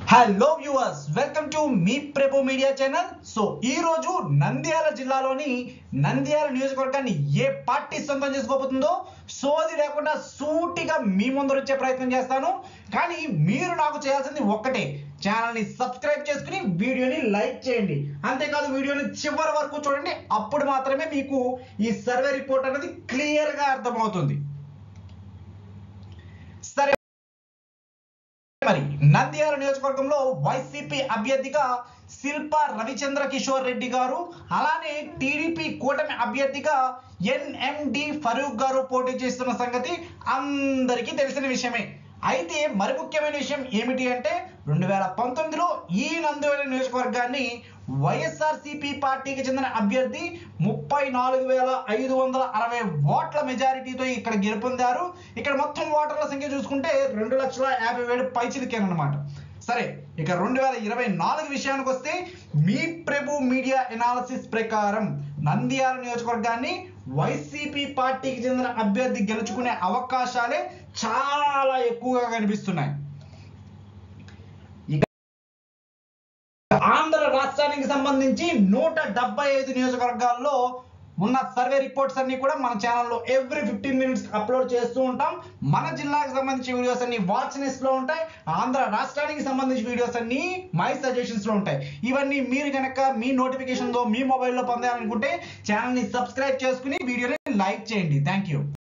hello viewers welcome to మీ Prabhu media channel so ఈ రోజు నంద్యాల జిల్లాలోని నంద్యాల నియోజకవర్గాన్ని ఏ పార్టీ సొంతం చేసుకోబోతుందో సోది లేకుండా సూటిగా మీ ముందు వచ్చే ప్రయత్నం చేస్తాను కానీ మీరు నాకు చేయాల్సింది ఒక్కటే ఛానల్ని సబ్స్క్రైబ్ చేసుకుని వీడియోని లైక్ చేయండి అంతేకాదు వీడియోని చివరి వరకు చూడండి అప్పుడు మాత్రమే మీకు ఈ సర్వే రిపోర్ట్ అనేది క్లియర్గా అర్థమవుతుంది సరే మరి నంద్యాల నియోజకవర్గంలో వైసీపీ అభ్యర్థిగా శిల్ప రవిచంద్ర కిషోర్ రెడ్డి గారు అలానే టీడీపీ కూటమి అభ్యర్థిగా ఎన్ఎండి ఫరూక్ గారు పోటీ చేస్తున్న సంగతి అందరికీ తెలిసిన విషయమే అయితే మరి ముఖ్యమైన విషయం ఏమిటి అంటే రెండు వేల పంతొమ్మిదిలో ఈ నంద్యాల నియోజకవర్గాన్ని వైఎస్ఆర్సీపీ పార్టీకి చెందిన అభ్యర్థి ముప్పై నాలుగు వేల ఐదు వందల అరవై ఓట్ల మెజారిటీతో ఇక్కడ గెలుపొందారు ఇక్కడ మొత్తం ఓటర్ల సంఖ్య చూసుకుంటే రెండు లక్షల యాభై వేలు పైచిలికేనమాట సరే ఇక రెండు వేల ఇరవై నాలుగు విషయానికి వస్తే మీ ప్రభు మీడియా ఎనాలసిస్ ప్రకారం నంద్యాల నియోజకవర్గాన్ని వైసీపీ పార్టీకి చెందిన అభ్యర్థి గెలుచుకునే అవకాశాలే చాలా ఎక్కువగా కనిపిస్తున్నాయి ఇక ఆంధ్ర రాష్ట్రానికి సంబంధించి నూట డెబ్బై ఐదు నియోజకవర్గాల్లో ఉన్న సర్వే రిపోర్ట్స్ అన్ని కూడా మన ఛానల్లో ఎవ్రీ ఫిఫ్టీన్ మినిట్స్ అప్లోడ్ చేస్తూ ఉంటాం మన జిల్లాకి సంబంధించి వీడియోస్ అన్ని వాచ్ లో ఉంటాయి ఆంధ్ర రాష్ట్రానికి సంబంధించి వీడియోస్ అన్ని మై సజెషన్స్ లో ఉంటాయి ఇవన్నీ మీరు కనుక మీ నోటిఫికేషన్ తో మీ మొబైల్లో పొందాలనుకుంటే ఛానల్ ని సబ్స్క్రైబ్ చేసుకుని వీడియోని లైక్ చేయండి థ్యాంక్ యూ